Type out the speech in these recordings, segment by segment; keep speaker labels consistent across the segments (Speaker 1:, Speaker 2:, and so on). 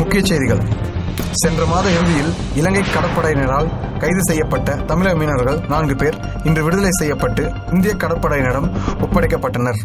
Speaker 1: முக்கிய செய்திகள் சென்ற மாத இறுதியில் இலங்கை கடற்படையினரால் கைது செய்யப்பட்ட தமிழக மீனவர்கள் நான்கு பேர் இன்று விடுதலை செய்யப்பட்டு இந்திய கடற்படையினரிடம் ஒப்படைக்கப்பட்டனர்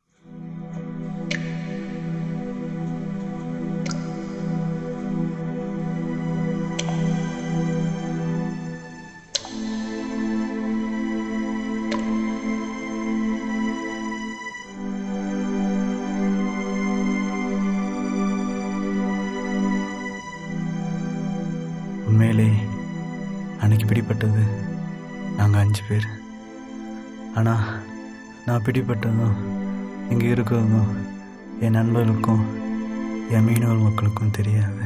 Speaker 2: உண்மையிலே அன்னைக்கு பிடிப்பட்டது நாங்கள் அஞ்சு பேர் ஆனால் நான் பிடிப்பட்டதும் இங்கே இருக்கிறதும் என் நண்பர்களுக்கும் என் மீனவர் மக்களுக்கும் தெரியாது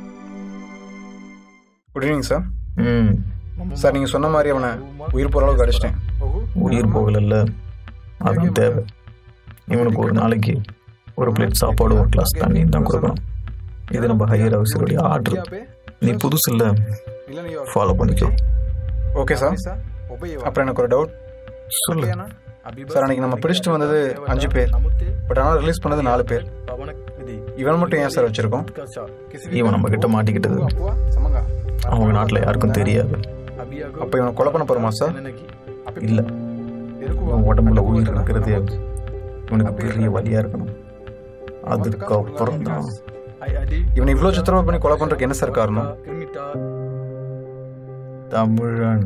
Speaker 1: good evening sir
Speaker 3: hmm
Speaker 1: sir நீங்கள் சொன்ன மாதிரி அவனை உயிர் போகிற அளவுக்கு அடிச்சிட்டேன்
Speaker 3: உயிர் போகலல்ல அதான் தேவை இவனுக்கு ஒரு நாளைக்கு ஒரு பிளேட் சாப்பாடு ஒரு கிளாஸ் தண்ணி தான் கொடுக்கணும் இது நம்ம ஹையர் ஆஃபீஸருடைய ஆர்டர் நீ புதுசு இல்லை ஃபாலோ பண்ணிக்கோ
Speaker 1: ஓகே சார் அப்புறம் எனக்கு ஒரு டவுட்
Speaker 3: சொல்லு
Speaker 1: சார் அன்னைக்கு நம்ம பிடிச்சிட்டு வந்தது அஞ்சு பேர் பட் ஆனால் ரிலீஸ் பண்ணது நாலு பேர் இவன் மட்டும் ஏன் சார் வச்சிருக்கோம்
Speaker 3: இவன் நம்ம கிட்ட மாட்டிக்கிட்டது அவங்க நாட்டில் யாருக்கும் தெரியாது
Speaker 1: அப்போ இவனை கொலை பண்ண போகிறோமா சார்
Speaker 3: இல்லை இவன் உடம்புல உயிர் இருக்கிறது இவனுக்கு பெரிய வலியா இருக்கணும் அதுக்கப்புறம் தான்
Speaker 1: இவனை இவ்வளோ சித்திரவதை பண்ணி கொலை பண்ணுறதுக்கு என்ன சார் காரணம்
Speaker 3: தமிழன்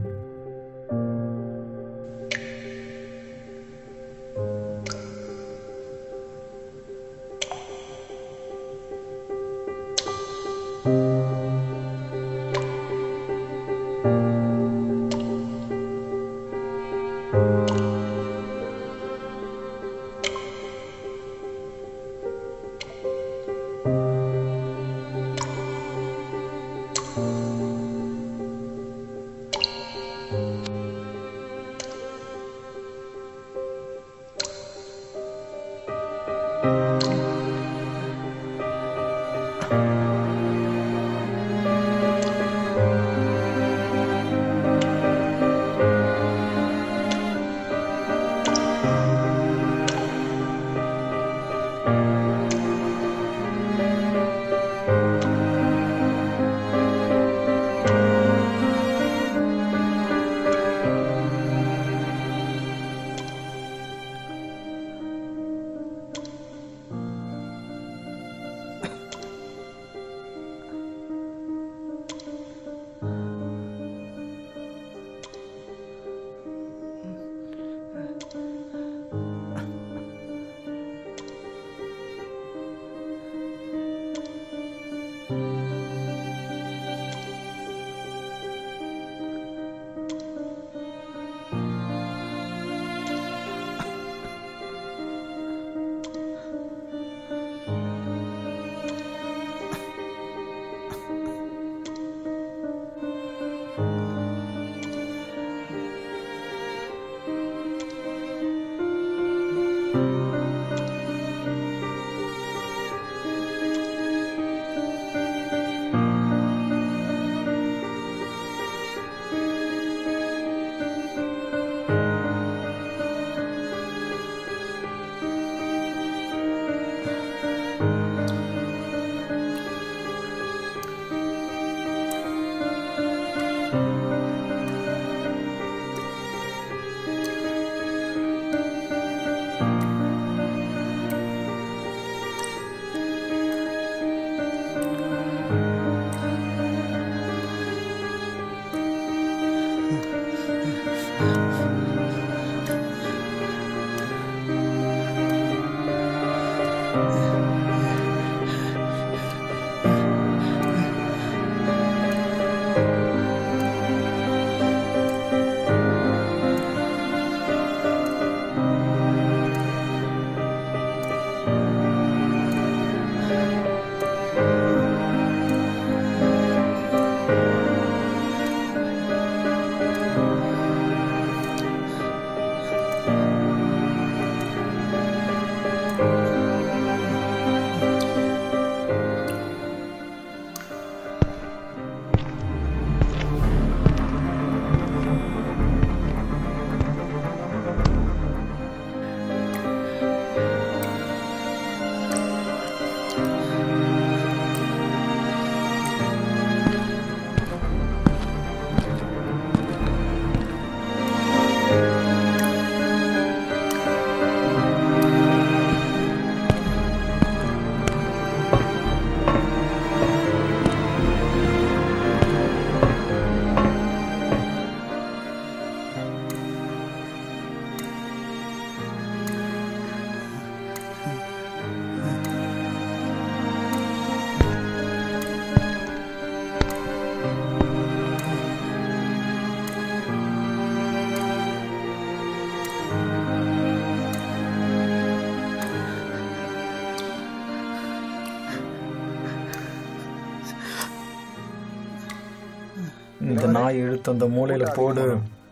Speaker 3: இந்த நாய் இழுத்து அந்த மூலையில போடு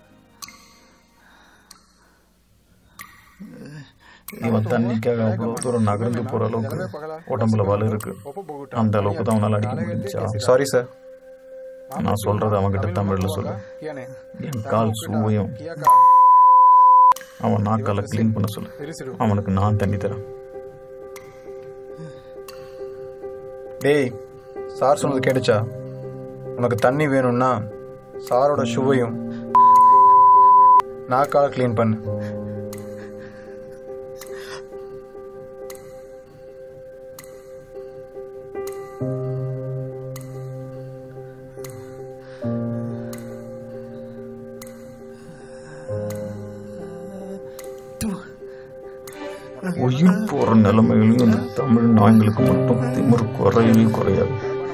Speaker 3: இவன் தண்ணிக்காக அவ்வளவு தூரம் நகர்ந்து போற அளவுக்கு உடம்புல வலு இருக்கு அந்த அளவுக்கு தான் அவனால அடிக்க முடிஞ்சா
Speaker 1: சாரி சார்
Speaker 3: நான் சொல்றது அவன்கிட்ட தமிழ்ல சொல்லு என் கால் சூவையும் அவன் நாக்கால க்ளீன் பண்ண சொல்லு அவனுக்கு நான் தண்ணி தரேன்
Speaker 1: டேய் சார் சொன்னது கேட்டுச்சா உனக்கு தண்ணி வேணும்னா சாரோட ஷூவையும் நாக்கால க்ளீன் பண்ணு
Speaker 3: உயிர் போற நிலைமையிலும் இந்த தமிழ் நாய்களுக்கு மட்டும் திமிரு குறையவே குறையாது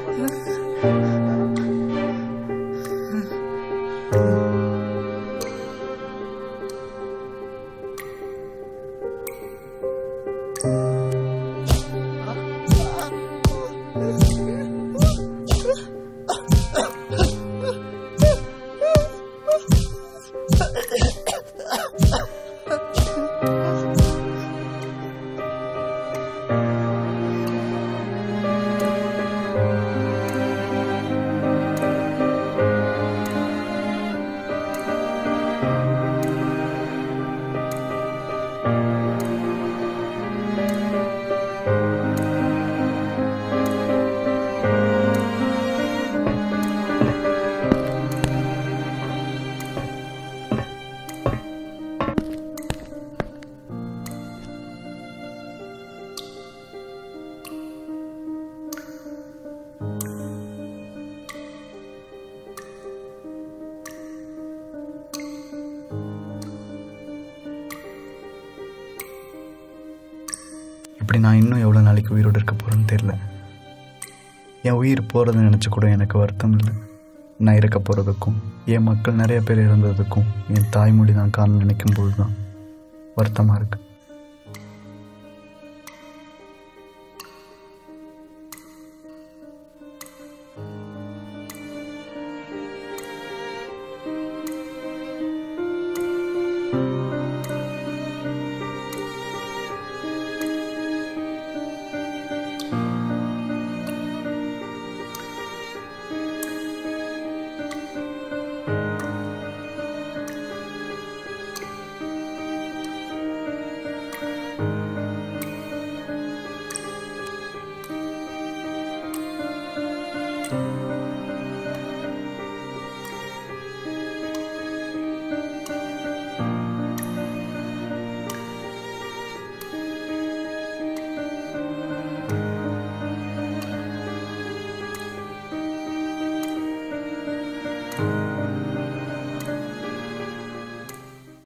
Speaker 2: இப்படி நான் இன்னும் எவ்வளோ நாளைக்கு உயிரோடு இருக்க போகிறேன்னு தெரில என் உயிர் போகிறத நினச்சி கூட எனக்கு வருத்தம் இல்லை நான் இருக்க போகிறதுக்கும் என் மக்கள் நிறைய பேர் இறந்ததுக்கும் என் தாய்மொழி தான் காரணம் நினைக்கும் போது தான் வருத்தமாக இருக்கு
Speaker 1: ஆ